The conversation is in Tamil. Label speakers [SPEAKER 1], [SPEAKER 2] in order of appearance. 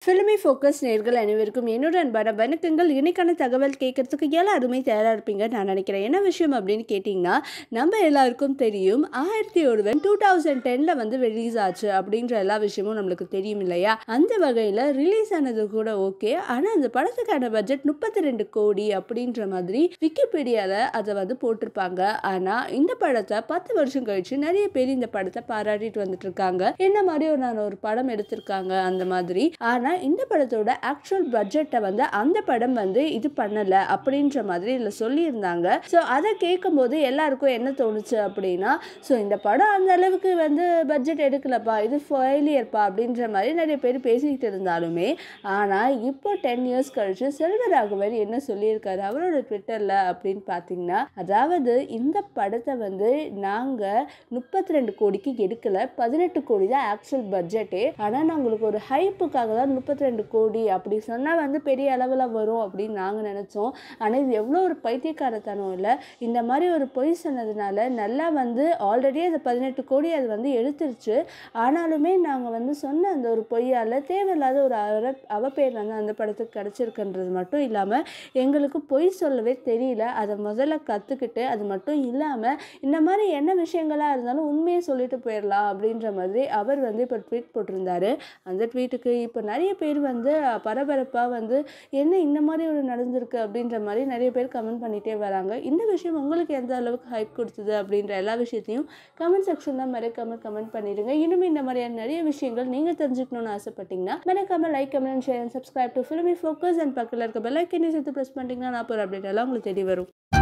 [SPEAKER 1] ஃபிலிமி ஃபோக்கஸ் நேர்கள் அனைவருக்கும் என்னோட அன்பான வணக்கங்கள் இன்னைக்கான தகவல் கேட்கறதுக்கு எல்லாருமே தயாராக இருப்பீங்கன்னு நான் நினைக்கிறேன் என்ன விஷயம் அப்படின்னு கேட்டிங்கன்னா நம்ம எல்லாருக்கும் தெரியும் ஆயிரத்தி ஒருவன் டூ தௌசண்ட் டென்னில் வந்து ரிலீஸ் ஆச்சு அப்படின்ற எல்லா விஷயமும் நம்மளுக்கு தெரியும் இல்லையா அந்த வகையில் ரிலீஸ் ஆனது கூட ஓகே ஆனால் அந்த படத்துக்கான பட்ஜெட் முப்பத்தி ரெண்டு கோடி அப்படின்ற மாதிரி விக்கிபீடியாவில் அதை வந்து போட்டிருப்பாங்க ஆனால் இந்த படத்தை பத்து வருஷம் கழிச்சு நிறைய பேர் இந்த படத்தை பாராட்டிட்டு வந்துட்டு இருக்காங்க என்ன மாதிரி ஒரு நான் ஒரு படம் எடுத்திருக்காங்க அந்த மாதிரி ஆனால் இந்த படத்தோட ஆக்சுவல் பட்ஜெட்டை வந்து அந்த படம் வந்து இது பண்ணலை அப்படின்ற மாதிரி இதில் சொல்லியிருந்தாங்க ஸோ அதை கேட்கும்போது எல்லாருக்கும் என்ன தோணுச்சு அப்படின்னா ஸோ இந்த படம் அந்த அளவுக்கு வந்து பட்ஜெட் எடுக்கலப்பா இது ஃபெயிலியர்ப்பா அப்படின்ற மாதிரி நிறைய பேர் பேசிக்கிட்டு இருந்தாலுமே ஆனால் இப்போ டென் இயர்ஸ் கழிச்சு செல்வராகவன் என்ன சொல்லியிருக்காரு அவரோட ட்விட்டரில் அப்படின்னு பார்த்தீங்கன்னா அதாவது இந்த படத்தை வந்து நாங்கள் முப்பத்தி ரெண்டு கோடிக்கு எடுக்கல பதினெட்டு கோடி தான் ஆக்சுவல் பட்ஜெட்டே ஆனால் நான் உங்களுக்கு ஒரு ஹைப்புக்காக தான் முப்பத்தி ரெண்டு கோடி அப்படி சொன்னால் வந்து பெரிய அளவில் வரும் அப்படின்னு நாங்கள் நினச்சோம் ஆனால் இது எவ்வளோ ஒரு பைத்தியக்காரத்தனம் இல்லை இந்த மாதிரி ஒரு பொய் சொன்னதுனால நல்லா வந்து ஆல்ரெடி அது பதினெட்டு கோடி அது வந்து எடுத்துருச்சு ஆனாலுமே நாங்கள் வந்து சொன்ன அந்த ஒரு பொய்யால் தேவையில்லாத ஒரு அவ அவப்பேர் வந்து அந்த படத்துக்கு கிடச்சிருக்குன்றது மட்டும் இல்லாமல் எங்களுக்கு பொய் சொல்லவே தெரியல அதை முதல்ல கற்றுக்கிட்டு அது மட்டும் இல்லாமல் இந்த மாதிரி என்ன விஷயங்களாக இருந்தாலும் உண்மையை சொல்லிட்டு போயிடலாம் அப்படின்ற மாதிரி அவர் வந்து இப்போ ட்வீட் போட்டிருந்தாரு அந்த ட்வீட்டுக்கு இப்போ நிறைய பேர் வந்து பரபரப்பாக வந்து என்ன இந்த மாதிரி ஒரு நடந்திருக்கு அப்படின்ற மாதிரி நிறைய பேர் கமெண்ட் பண்ணிகிட்டே வராங்க இந்த விஷயம் உங்களுக்கு எந்த அளவுக்கு ஹைப் கொடுத்தது அப்படின்ற எல்லா விஷயத்தையும் கமெண்ட் செக்ஷனில் மறக்காம கமெண்ட் பண்ணிடுங்க இன்னும் இந்த மாதிரியான நிறைய விஷயங்கள் நீங்கள் தெரிஞ்சுக்கணும்னு ஆசைப்பட்டீங்கன்னா மறக்காம like comment share and subscribe to Filmi focus and பக்கத்தில் இருக்க பெல் ஐக்கனையும் சேர்த்து ப்ரெஸ் பண்ணிட்டீங்கன்னா நான் ஒரு அப்டேட் எல்லாம் உங்களுக்கு தெரிய வரும்